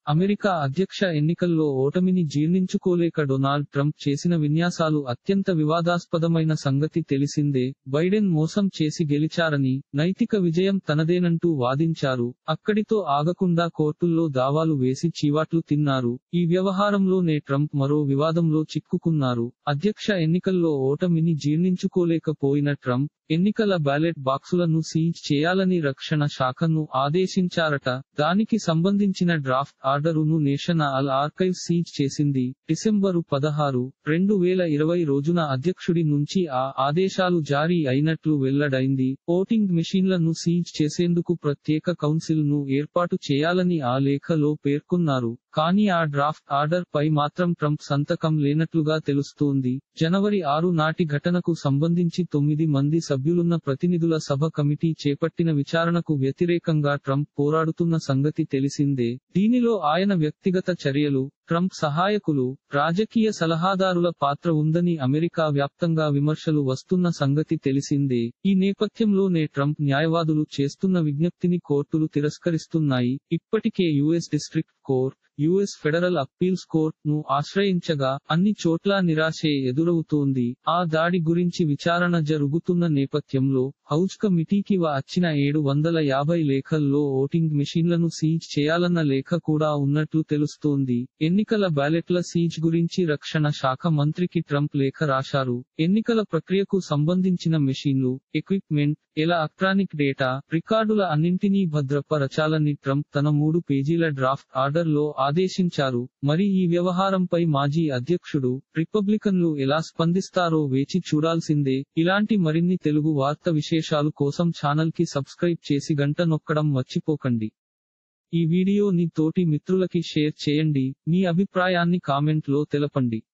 America అధ్యక్ష ఎన్నికల్లో ఓటమిని జీర్ణించుకోలేక డొనాల్డ్ ట్రంప్ చేసిన విన్యాసాలు అత్యంత వివాదాస్పదమైన సంగతి తెలిసిందే బైడెన్ మోసం చేసి గెలిచారని నైతిక విజయం తనదేనంటూ వాదించారు అక్కడితో ఆగకుండా కోర్టుల్లో దావాలు వేసి చీవాట్లు తిన్నారు ఈ వ్యవహారంలోనే ట్రంప్ మరో వివాదంలో చిక్కుకున్నారు అధ్యక్ష ఎన్నికల్లో ఓటమిని జీర్ణించుకోలేకపోయిన ట్రంప్ ఎన్నికల బ్యాలెట్ బాక్సులను సీజ్ చేయాలని రక్షణ శాఖను ఆదేశించారట దానికి సంబంధించిన డ్రాఫ్ట్ ఆర్డరును నేషనల్ ఆర్కైవ్ సీజ్ చేసింది డిసెంబరు పదహారు రెండు వేల ఇరవై రోజున అధ్యక్షుడి నుంచి ఆ ఆదేశాలు జారీ అయినట్లు వెల్లడైంది ఓటింగ్ మెషీన్లను సీజ్ చేసేందుకు ప్రత్యేక కౌన్సిల్ ను ఏర్పాటు చేయాలని ఆ లేఖలో పేర్కొన్నారు కానీ ఆ డ్రాఫ్ట్ ఆర్డర్ పై మాత్రం ట్రంప్ సంతకం లేనట్లుగా తెలుస్తోంది జనవరి ఆరు నాటి ఘటనకు సంబంధించి తొమ్మిది మంది సభ్యులున్న ప్రతినిధుల సభ కమిటీ చేపట్టిన విచారణకు వ్యతిరేకంగా ట్రంప్ పోరాడుతున్న సంగతి తెలిసిందే దీనిలో ఆయన వ్యక్తిగత చర్యలు ట్రంప్ సహాయకులు రాజకీయ సలహాదారుల పాత్ర ఉందని అమెరికా వ్యాప్తంగా విమర్శలు వస్తున్న సంగతి తెలిసిందే ఈ నేపథ్యంలోనే ట్రంప్ న్యాయవాదులు చేస్తున్న విజ్ఞప్తిని కోర్టులు తిరస్కరిస్తున్నాయి ఇప్పటికే US district court US federal appeals court ను ఆశ్రయించగా అన్ని చోట్ల నిరాశే ఎదురవుతోంది ఆ దాడి గురించి విచారణ జరుగుతున్న నేపథ్యంలో హౌజ్ కమిటీకి వచ్చిన ఏడు వందల యాభై లేఖల్లో ఓటింగ్ మెషీన్లను సీజ్ చేయాలన్న లేఖ కూడా ఉన్నట్లు తెలుస్తోంది ఎన్నికల బ్యాలెట్ల సీజ్ గురించి రక్షణ శాఖ మంత్రికి ట్రంప్ లేఖ రాశారు ఎన్నికల ప్రక్రియకు సంబంధించిన మెషీన్లు ఎక్విప్మెంట్ ఎలక్ట్రానిక్ డేటా రికార్డుల అన్నింటినీ భద్రపరచాలని ట్రంప్ తన మూడు పేజీల డ్రాఫ్ట్ ఆర్డర్ లో ఆదేశించారు మరి ఈ వ్యవహారంపై మాజీ అధ్యక్షుడు రిపబ్లికన్లు ఎలా స్పందిస్తారో వేచి చూడాల్సిందే ఇలాంటి మరిన్ని తెలుగు వార్త విశేషాలు కోసం ఛానల్ కి సబ్స్క్రైబ్ చేసి గంట నొక్కడం మర్చిపోకండి ఈ వీడియోని తోటి మిత్రులకి షేర్ చేయండి మీ అభిప్రాయాన్ని కామెంట్ లో తెలపండి